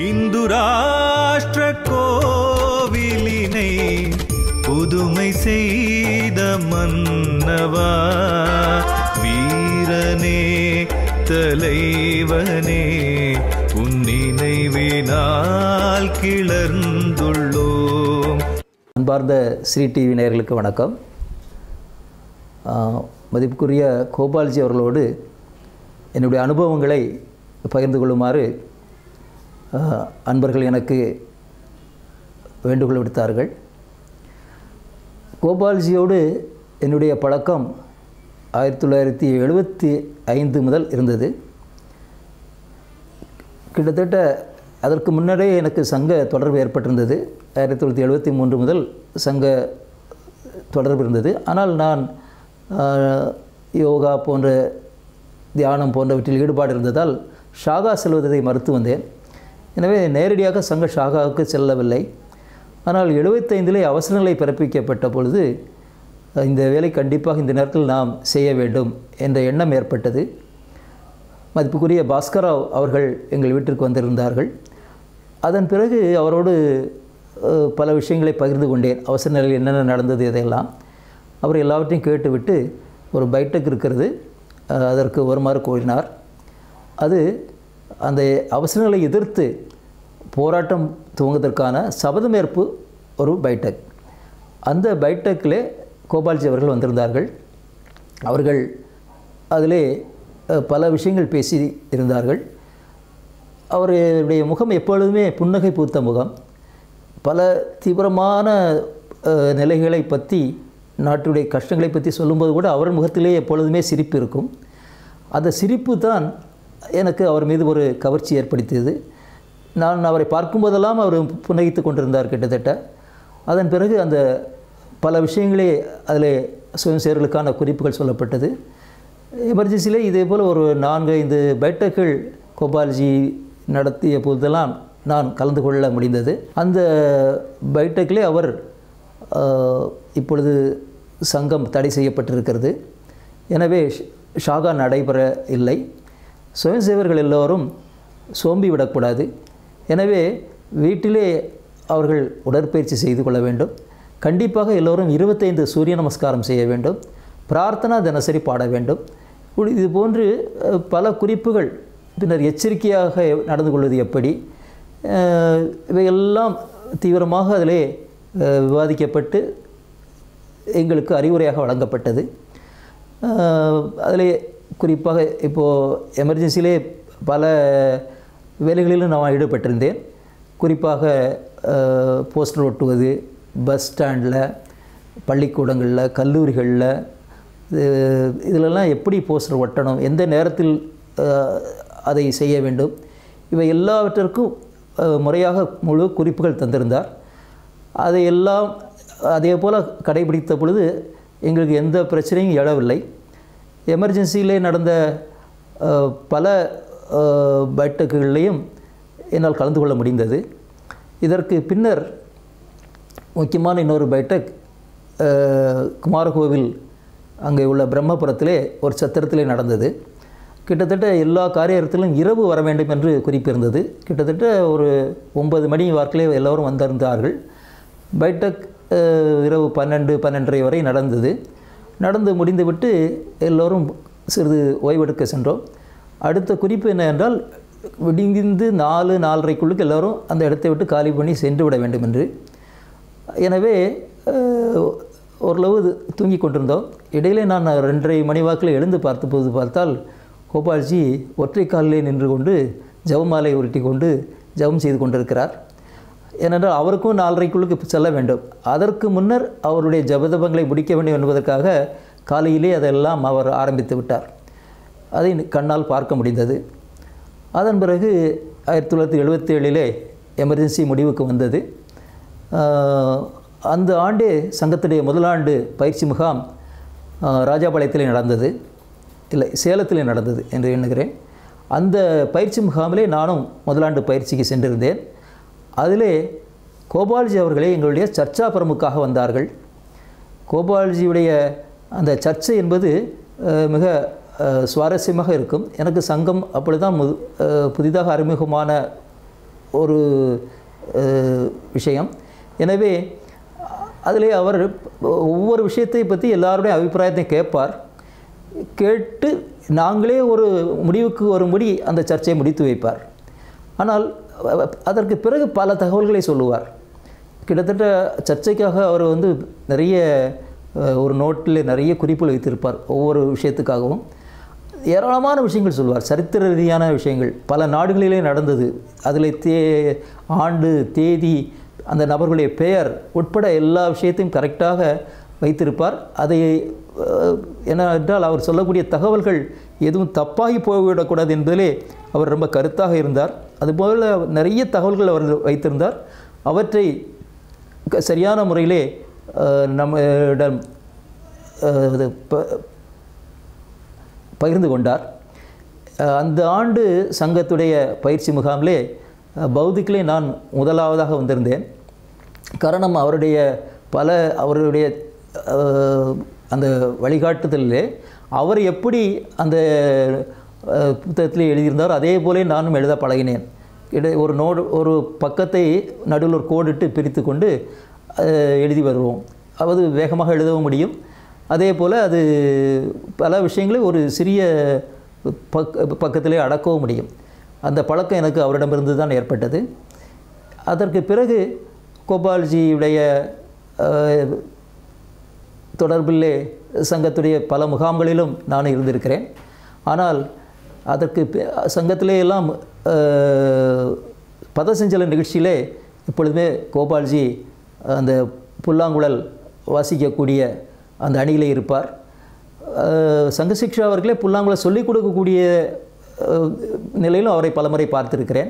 இந்து ராஷ்டிர கோவிலினை புதுமை செய்த மன்னவா வீரனே தலைவனே உன் நினைவினால் கிளர்ந்துள்ளோம் அன்பார்ந்த ஸ்ரீ டிவி நேயர்களுக்கு வணக்கம் ஆஹ், மதிப்புக்குரிய கோபால்ஜி அவர்களோடு என்னுடைய அனுபவங்களை பகிர்ந்து கொள்ளுமாறு ஆஹ், அன்பர்கள் எனக்கு வேண்டுகோள் விடுத்தார்கள் கோபால்ஜியோடு என்னுடைய பழக்கம் ஆயிரத்தி தொள்ளாயிரத்தி எழுபத்தி ஐந்து முதல் இருந்தது கிட்டத்தட்ட அதற்கு முன்னரே எனக்கு சங்க தொடர்பு ஏற்பட்டிருந்தது ஆயிரத்தி தொள்ளாயிரத்தி எழுபத்தி மூன்று முதல் சங்க தொடர்பு இருந்தது ஆனால் நான் ஆஹ், யோகா போன்ற தியானம் போன்றவற்றில் ஈடுபாடு இருந்ததால் ஷாகா செல்வதை மறுத்து வந்தேன் எனவே நேரடியாக சங்க ஷாகாவுக்கு செல்லவில்லை ஆனால் எழுபத்தைந்திலே அவசர நிலை பிறப்பிக்கப்பட்ட பொழுது அஹ், இந்த வேலை கண்டிப்பாக இந்த நேரத்தில் நாம் செய்ய வேண்டும் என்ற எண்ணம் ஏற்பட்டது மதிப்புக்குரிய பாஸ்கராவ் அவர்கள் எங்கள் வீட்டிற்கு வந்திருந்தார்கள் அதன் பிறகு அவரோடு அஹ், பல விஷயங்களை பகிர்ந்து கொண்டேன் அவசர நிலையில் என்னென்ன நடந்தது இதையெல்லாம் அவர் எல்லாவற்றையும் கேட்டுவிட்டு ஒரு பைட்டக் இருக்கிறது அஹ், அதற்கு வருமாறு கோரினார் அது அந்த அவசர நிலை எதிர்த்து போராட்டம் துவங்குவதற்கான சபதமேற்பு ஒரு பைட்டக் அந்த பைட்டக்கிலே கோபால்ஜி அவர்கள் வந்திருந்தார்கள் அவர்கள் அதிலே அஹ், பல விஷயங்கள் பேசி இருந்தார்கள் அவருடைய முகம் எப்பொழுதுமே புன்னகை பூத்த முகம் பல தீவிரமான அஹ், நிலைகளை பற்றி நாட்டுடைய கஷ்டங்களை பற்றி சொல்லும்போது கூட அவர் முகத்திலே எப்பொழுதுமே சிரிப்பு இருக்கும் அந்த சிரிப்பு தான் எனக்கு அவர் மீது ஒரு கவர்ச்சி ஏற்படுத்தியது நான் அவரை பார்க்கும்போதெல்லாம் அவர் புன்னகித்து கொண்டிருந்தார் கிட்டத்தட்ட அதன் பிறகு அந்த பல விஷயங்களே அதில் சுயம் சேர்களுக்கான குறிப்புகள் சொல்லப்பட்டது எமர்ஜென்சியிலே இதே போல் ஒரு நான்கு ஐந்து பைட்டக்கள் கோபால்ஜி நடத்திய போதெல்லாம் நான் கலந்து கொள்ள முடிந்தது அந்த பைட்டக்கிலே அவர் ஆஹ், இப்பொழுது சங்கம் தடை செய்யப்பட்டிருக்கிறது எனவே ஷ்- ஷாகா நடைபெற இல்லை சுயம் சேவர்கள் எல்லோரும் சோம்பி விடக்கூடாது எனவே வீட்டிலே அவர்கள் உடற்பயிற்சி செய்து கொள்ள வேண்டும் கண்டிப்பாக எல்லோரும் இருபத்தைந்து சூரிய நமஸ்காரம் செய்ய வேண்டும் பிரார்த்தனா தினசரி பாட வேண்டும் இப்படி இது போன்று அஹ், பல குறிப்புகள் பின்னர் எச்சரிக்கையாக நடந்து கொள்வது எப்படி அஹ், இவையெல்லாம் தீவிரமாக அதிலே அஹ், விவாதிக்கப்பட்டு எங்களுக்கு அறிவுரையாக வழங்கப்பட்டது அதிலே குறிப்பாக இப்போது எமர்ஜென்சியிலே பல வேலைகளிலும் நான் ஈடுபட்டிருந்தேன் குறிப்பாக போஸ்டர் ஒட்டுவது பஸ் ஸ்டாண்டில் பள்ளிக்கூடங்களில் கல்லூரிகளில் இது இதிலெல்லாம் எப்படி போஸ்டர் ஒட்டணும் எந்த நேரத்தில் அஹ், அதை செய்ய வேண்டும் இவை எல்லாவற்றிற்கும் அஹ், முறையாக முழு குறிப்புகள் தந்திருந்தார் அதையெல்லாம் அதே போல் கடைபிடித்த பொழுது எங்களுக்கு எந்த பிரச்சனையும் எழவில்லை எமர்ஜென்சியிலே நடந்த அஹ், பல அஹ், பைட்டக்குகள்லேயும் என்னால் கலந்து கொள்ள முடிந்தது இதற்கு பின்னர் முக்கியமான இன்னொரு பைட்டக் அஹ், குமாரகோவில் அங்கே உள்ள பிரம்மபுரத்திலே ஒரு சத்திரத்திலே நடந்தது கிட்டத்தட்ட எல்லா காரியத்திலும் இரவு வர வேண்டும் என்று குறிப்பிருந்தது கிட்டத்தட்ட ஒரு ஒன்பது மணி வாக்கிலே எல்லோரும் வந்திருந்தார்கள் பைட்டக் அஹ், இரவு பன்னெண்டு பன்னெண்டரை வரை நடந்தது நடந்து முடிந்துவிட்டு எல்லோரும் சிறிது ஓய்வெடுக்க சென்றோம் அடுத்த குறிப்பு என்ன என்றால் விடிந்து நாலு நாலரைக்குள்ளுக்கு எல்லோரும் அந்த இடத்தை விட்டு காலி பண்ணி சென்று விட வேண்டும் என்று எனவே அஹ், ஓரளவு இது தூங்கிக் கொண்டிருந்தோம் இடையிலே நான் ரெண்டரை மணி வாக்கில் எழுந்து பார்த்தபோது பார்த்தால் கோபால்ஜி ஒற்றை காலிலே நின்று கொண்டு ஜெபமாலை உருட்டி கொண்டு ஜெபம் செய்து கொண்டிருக்கிறார் ஏனென்றால் அவருக்கும் நாலரைக்குள்ளுக்கு செல்ல வேண்டும் அதற்கு முன்னர் அவருடைய ஜபதபங்களை முடிக்க வேண்டும் என்பதற்காக காலையிலே அதெல்லாம் அவர் ஆரம்பித்து விட்டார் அதை கண்ணால் பார்க்க முடிந்தது அதன் பிறகு ஆயிரத்தி தொள்ளாயிரத்தி எழுபத்தி ஏழிலே எமர்ஜென்சி முடிவுக்கு வந்தது ஆஹ், அந்த ஆண்டே சங்கத்துடைய முதலாண்டு பயிற்சி முகாம் ஆஹ், ராஜாபாளையத்திலே நடந்தது இல்லை சேலத்திலே நடந்தது என்று எண்ணுகிறேன் அந்த பயிற்சி முகாமிலே நானும் முதலாண்டு பயிற்சிக்கு சென்றிருந்தேன் அதிலே கோபால்ஜி அவர்களே எங்களுடைய சர்ச்சா பிரமுக்காக வந்தார்கள் கோபால்ஜியுடைய அந்த சர்ச்சை என்பது அஹ், மிக அஹ், சுவாரஸ்யமாக இருக்கும் எனக்கு சங்கம் அப்பொழுதுதான் முது அஹ், புதிதாக அறிமுகமான ஒரு அஹ், விஷயம் எனவே அதிலே அவர் ஒவ்வொரு விஷயத்தை பற்றி எல்லாருடைய அபிப்பிராயத்தை கேட்பார் கேட்டு நாங்களே ஒரு முடிவுக்கு வரும்படி அந்த சர்ச்சையை முடித்து வைப்பார் ஆனால் அ- அதற்கு பிறகு பல தகவல்களை சொல்லுவார் கிட்டத்தட்ட சர்ச்சைக்காக அவர் வந்து நிறைய அஹ், ஒரு நோட்டில் நிறைய குறிப்புகள் வைத்திருப்பார் ஒவ்வொரு விஷயத்துக்காகவும் ஏராளமான விஷயங்கள் சொல்வார் சரித்திர ரீதியான விஷயங்கள் பல நாடுகளிலே நடந்தது அதில் தே ஆண்டு தேதி அந்த நபர்களுடைய பெயர் உட்பட எல்லா விஷயத்தையும் கரெக்டாக வைத்திருப்பார் அதை அஹ், என்ன என்றால் அவர் சொல்லக்கூடிய தகவல்கள் எதுவும் தப்பாகி போய்விடக்கூடாது என்பதிலே அவர் ரொம்ப கருத்தாக இருந்தார் அதுபோல் நிறைய தகவல்கள் அவர் வைத்திருந்தார் அவற்றை க- சரியான முறையிலே அஹ், நம்மிடம் அஹ், இது ப- பகிர்ந்து கொண்டார் அஹ் அந்த ஆண்டு சங்கத்துடைய பயிற்சி முகாமிலே அஹ் பௌத்திக்கிலே நான் முதலாவதாக வந்திருந்தேன் காரணம் அவருடைய பல அவருடைய அஹ், அந்த வழிகாட்டுதலிலே அவர் எப்படி அந்த அஹ், புத்தகத்திலே எழுதியிருந்தாரோ அதே போலே நானும் எழுத பழகினேன் இடை ஒரு நோடு ஒரு பக்கத்தை நடுவில் ஒரு கோடிட்டு பிரித்து கொண்டு அஹ், எழுதி வருவோம் அதாவது வேகமாக எழுதவும் முடியும் அதே போல் அது பல விஷயங்களை ஒரு சிறிய பக் பக்கத்திலே அடக்கவும் முடியும் அந்த பழக்கம் எனக்கு அவரிடமிருந்து தான் ஏற்பட்டது அதற்கு பிறகு கோபால்ஜியுடைய அஹ், தொடர்பிலே சங்கத்துடைய பல முகாம்களிலும் நான் இருந்திருக்கிறேன் ஆனால் அதற்கு பி- சங்கத்திலே எல்லாம் அஹ், பதசஞ்சல நிகழ்ச்சியிலே எப்பொழுதுமே கோபால்ஜி அந்த புல்லாங்குழல் வாசிக்கக்கூடிய அந்த அணியிலே இருப்பார் அஹ், சங்க சிக்ஷா அவர்களே புல்லாங்குழல் சொல்லிக் கொடுக்கக்கூடிய அஹ், நிலையிலும் அவரை பலமுறை பார்த்திருக்கிறேன்